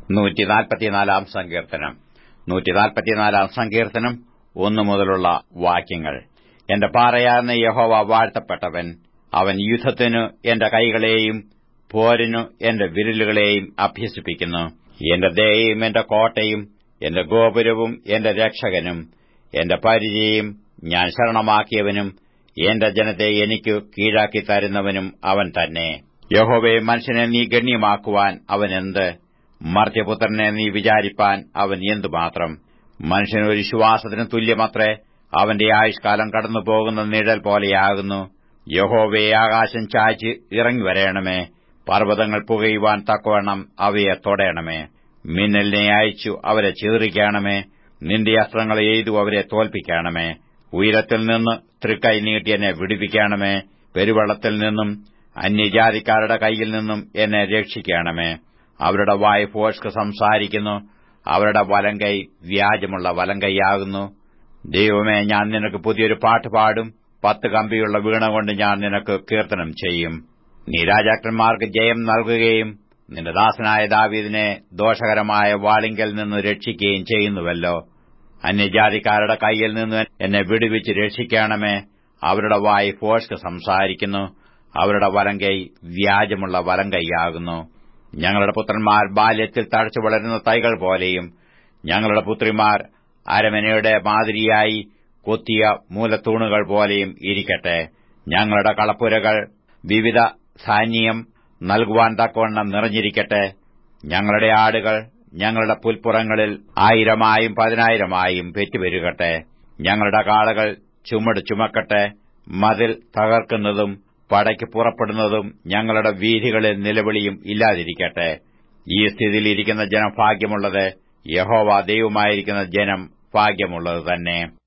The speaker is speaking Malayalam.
നൂറ്റിനാൽപ്പത്തിനാലാം സങ്കീർത്തനം നൂറ്റിനാൽപ്പത്തിനാലാം സങ്കീർത്തനം ഒന്നു മുതലുള്ള വാക്യങ്ങൾ എന്റെ പാറയാർന്ന യഹോവ വാഴ്ത്തപ്പെട്ടവൻ അവൻ യുദ്ധത്തിനു എന്റെ കൈകളെയും പോരിനു എന്റെ വിരലുകളെയും അഭ്യസിപ്പിക്കുന്നു എന്റെ ദയയും എന്റെ കോട്ടയും എന്റെ ഗോപുരവും എന്റെ രക്ഷകനും എന്റെ പരിചയം ഞാൻ ശരണമാക്കിയവനും എന്റെ ജനത്തെ എനിക്കു കീഴാക്കി തരുന്നവനും അവൻ തന്നെ യഹോവെ മനുഷ്യനെ നീ ഗണ്യമാക്കുവാൻ അവൻ എന്ത് മർത്യപുത്രനെ നീ വിചാരിപ്പാൻ അവൻ എന്തുമാത്രം മനുഷ്യൻ ഒരു ശ്വാസത്തിന് തുല്യമത്രേ അവന്റെ ആയുഷ്കാലം കടന്നുപോകുന്ന നിഴൽ പോലെയാകുന്നു യഹോവയെ ആകാശം ചായ്ച്ച് ഇറങ്ങി വരേണമേ പർവ്വതങ്ങൾ പുകയുവാൻ തക്കവണ്ണം അവയെ തൊടയണമേ മിന്നലിനെ അയച്ചു അവരെ ചിതറിക്കണമേ നിന്റെ അസ്ത്രങ്ങളെ എയ്തു അവരെ തോൽപ്പിക്കണമേ ഉയരത്തിൽ നിന്ന് തൃക്കൈ നീട്ടി എന്നെ വിടുവിക്കണമേ പെരുവെള്ളത്തിൽ നിന്നും അന്യജാതിക്കാരുടെ കൈയിൽ നിന്നും എന്നെ രക്ഷിക്കണമേ അവരുടെ വായ് ഫോഷ്ക്ക് സംസാരിക്കുന്നു അവരുടെ വലങ്കൈ വ്യാജമുള്ള വലങ്കൈയാകുന്നു ദൈവമേ ഞാൻ നിനക്ക് പുതിയൊരു പാട്ട് പാടും പത്ത് കമ്പിയുള്ള വീണ കൊണ്ട് ഞാൻ നിനക്ക് കീർത്തനം ചെയ്യും നീ രാജാക്കന്മാർക്ക് ജയം നൽകുകയും നിന്റെ ദാസനായ ദാവീദിനെ ദോഷകരമായ വാളിങ്കൽ നിന്ന് രക്ഷിക്കുകയും ചെയ്യുന്നുവല്ലോ അന്യജാതിക്കാരുടെ കൈയിൽ നിന്ന് എന്നെ വിടുവിച്ച് രക്ഷിക്കണമേ അവരുടെ വായി ഫോഷ്ക്ക് സംസാരിക്കുന്നു അവരുടെ വലങ്കൈ വ്യാജമുള്ള വലങ്കൈയാകുന്നു ഞങ്ങളുടെ പുത്രന്മാർ ബാല്യത്തിൽ തഴച്ചു വളരുന്ന തൈകൾ പോലെയും ഞങ്ങളുടെ പുത്രിമാർ അരമനയുടെ മാതിരിയായി കൊത്തിയ മൂലത്തൂണുകൾ പോലെയും ഇരിക്കട്ടെ ഞങ്ങളുടെ കളപ്പുരകൾ വിവിധ ധാന്യം നൽകുവാൻ തക്കവണ്ണം നിറഞ്ഞിരിക്കട്ടെ ഞങ്ങളുടെ ആടുകൾ ഞങ്ങളുടെ പുൽപ്പുറങ്ങളിൽ ആയിരമായും പതിനായിരമായും പെറ്റുപെരുകട്ടെ ഞങ്ങളുടെ കാളകൾ ചുമട് ചുമക്കട്ടെ മതിൽ തകർക്കുന്നതും പടയ്ക്ക് പുറപ്പെടുന്നതും ഞങ്ങളുടെ വീഥികളിൽ നിലവിളിയും ഇല്ലാതിരിക്കട്ടെ ഈ സ്ഥിതിയിലിരിക്കുന്ന ജനം ഭാഗ്യമുള്ളത് യഹോവ ദൈവമായിരിക്കുന്ന ജനം ഭാഗ്യമുള്ളത് തന്നെ